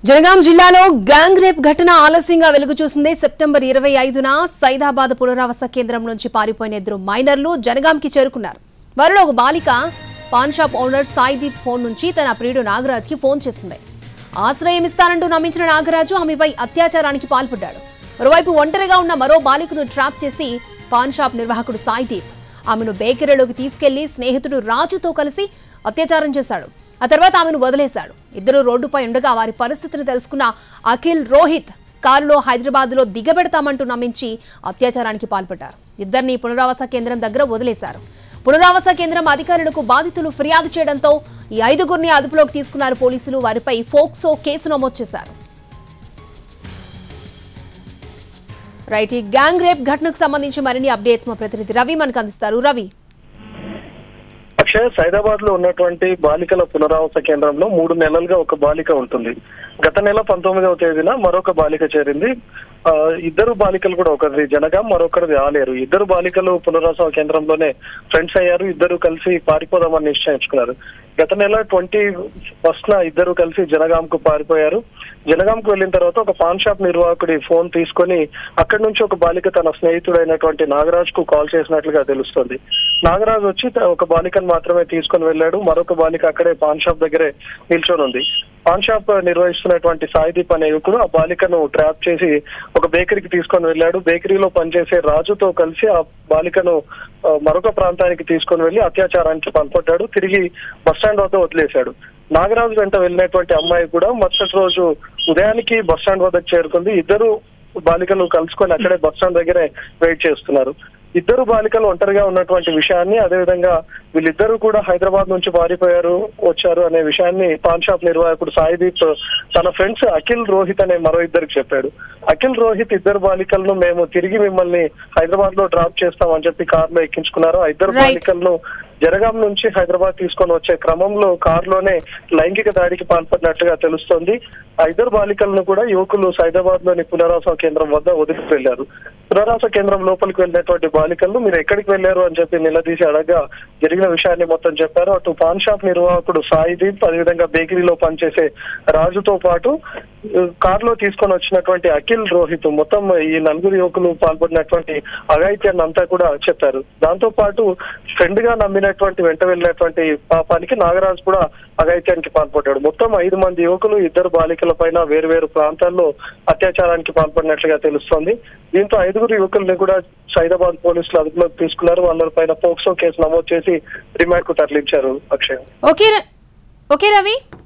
జనగాం జిల్లాలో gang rape ఘటన ఆలస్యంగా వెలుగు చూసింది సెప్టెంబర్ ఇరవై ఐదున సైదాబాద్ పునరావాస కేంద్రం నుంచి పారిపోయిన ఇద్దరు మైనర్లు జనగాంకి చేరుకున్నారు వారిలో ఒక బాలిక paan shop owner Saideep phone నుంచి తన ప్రియుడు నాగరాజ్కి ఫోన్ చేసింది ఆశ్రయం ఇస్తానంటూ నమ్మించిన నాగరాజు ఆమెపై అత్యాచారానికి పాల్పడ్డాడు మరోవైపు ఒంటరిగా ఉన్న మరో బాలికను ట్రాప్ చేసి పాన్ షాప్ నిర్వాహకుడు సాయిదీప్ ఆమెను బేకరీలోకి తీసుకెళ్లి స్నేహితుడు రాజుతో కలిసి అత్యాచారం చేశాడు ఆ తర్వాత ఆమెను వదిలేశాడు ఇద్దరు రోడ్డుపై ఉండగా వారి పరిస్థితిని తెలుసుకున్న అఖిల్ రోహిత్ కారులో హైదరాబాద్లో దిగబెడతామంటూ నమ్మించి అత్యాచారానికి పాల్పడ్డారు ఇద్దరిని పునరావాస కేంద్రం దగ్గర వదిలేశారు పునరావాస కేంద్రం అధికారులకు బాధితులు ఫిర్యాదు చేయడంతో ఈ ఐదుగురిని అదుపులోకి తీసుకున్నారు పోలీసులు వారిపై ఫోక్సో కేసు నమోదు చేశారు రైట్ ఈ గ్యాంగ్ రేప్ ఘటనకు సంబంధించి మరిన్ని అప్డేట్స్ మా ప్రతినిధి రవి మనకు అందిస్తారు రవి అక్షయ్ సైదాబాద్ లో ఉన్నటువంటి బాలికల పునరావాస కేంద్రంలో మూడు నెలలుగా ఒక బాలిక ఉంటుంది గత నెల పంతొమ్మిదవ తేదీన మరొక బాలిక చేరింది ఆ, ఇద్దరు బాలికలు కూడా ఒకరిది జనగాం మరొకరిది ఆలేరు ఇద్దరు బాలికలు పునరావాస కేంద్రంలోనే ఫ్రెండ్స్ అయ్యారు ఇద్దరు కలిసి పారిపోదామని నిశ్చయించుకున్నారు గత నెల ట్వంటీ ఫస్ట్ న ఇద్దరు కలిసి జనగాం కు పారిపోయారు జనగాం కు వెళ్ళిన తర్వాత ఒక పాన్ షాప్ నిర్వాహకుడి ఫోన్ తీసుకొని అక్కడి నుంచి ఒక బాలిక తన స్నేహితుడైనటువంటి నాగరాజ్ కు కాల్ చేసినట్లుగా తెలుస్తుంది నాగరాజ్ వచ్చి త- ఒక బాలికను మాత్రమే తీసుకొని వెళ్ళాడు మరొక బాలిక అక్కడే పాన్ షాప్ దగ్గరే నిల్చొని ఉంది పాన్ షాప్ నిర్వహిస్తున్నటువంటి సాయిదీప్ అనే యువకుడు ఆ బాలికను ట్రాప్ చేసి ఒక బేకరీకి తీసుకొని వెళ్ళాడు బేకరీలో పనిచేసే రాజుతో కలిసి ఆ బాలికను ఆ, మరొక ప్రాంతానికి తీసుకొని వెళ్లి అత్యాచారానికి పాల్పడ్డాడు తిరిగి బస్ స్టాండ్ వద్ద వదిలేశాడు నాగరాజు వెంట వెళ్ళినటువంటి అమ్మాయి కూడా మరుసటి రోజు ఉదయానికి బస్ స్టాండ్ వద్దకు చేరుకుంది ఇద్దరు బాలికలు కలుసుకొని అక్కడే బస్ స్టాండ్ దగ్గరే వెయిట్ చేస్తున్నారు ఇద్దరు బాలికలు ఒంటరిగా ఉన్నటువంటి విషయాన్ని అదేవిధంగా వీళ్ళిద్దరూ కూడా హైదరాబాద్ నుంచి పారిపోయారు వచ్చారు అనే విషయాన్ని పాన్ షాప్ నిర్వాహకుడు సాయిదీప్ తన ఫ్రెండ్స్ అఖిల్ రోహిత్ అనే మరో ఇద్దరికి చెప్పాడు అఖిల్ రోహిత్ ఇద్దరు బాలికలను మేము తిరిగి మిమ్మల్ని హైదరాబాద్ లో డ్రాప్ చేస్తామని చెప్పి కార్ లో ఎక్కించుకున్నారు ఆ ఇద్దరు Right. బాలికలను జనగాం నుంచి హైదరాబాద్ తీసుకొని వచ్చే క్రమంలో కారులోనే లైంగిక దాడికి పాల్పడినట్టుగా తెలుస్తోంది ఆ ఇద్దరు బాలికలను కూడా యువకులు సైదాబాద్ లోని పునరావాస కేంద్రం వద్ద వదిలి వెళ్లారు పునరావాస కేంద్రం లోపలికి వెళ్ళినటువంటి బాలికలు మీరు ఎక్కడికి వెళ్లారు అని చెప్పి నిలదీసి అడగగా జరిగిన విషయాన్ని మొత్తం చెప్పారు అటు పాన్ షాప్ నిర్వాహకుడు సాయిదీప్ అదేవిధంగా బేకరీలో పనిచేసే రాజుతో పాటు కారులో తీసుకొని వచ్చినటువంటి అఖిల్ రోహిత్ మొత్తం ఈ నలుగురు యువకులు పాల్పడినటువంటి అఘాయిత్యాన్ని అంతా కూడా చెప్పారు దాంతో పాటు ఫ్రెండ్ గా నమ్మినటువంటి వెంట వెళ్ళినటువంటి పాపానికి నాగరాజు కూడా అఘాయిత్యానికి పాల్పడ్డాడు మొత్తం ఐదు మంది యువకులు ఇద్దరు బాలికల పైన వేరు వేరు ప్రాంతాల్లో అత్యాచారానికి పాల్పడినట్లుగా తెలుస్తోంది దీంతో ఐదుగురు యువకుల్ని కూడా సైదాబాద్ పోలీసులు అదుపులోకి తీసుకున్నారు వాళ్ళ పైన పోక్సో కేసు నమోదు చేసి రిమాండ్ కు తరలించారు అక్షయ్ ఓకే ర- ఓకే రవి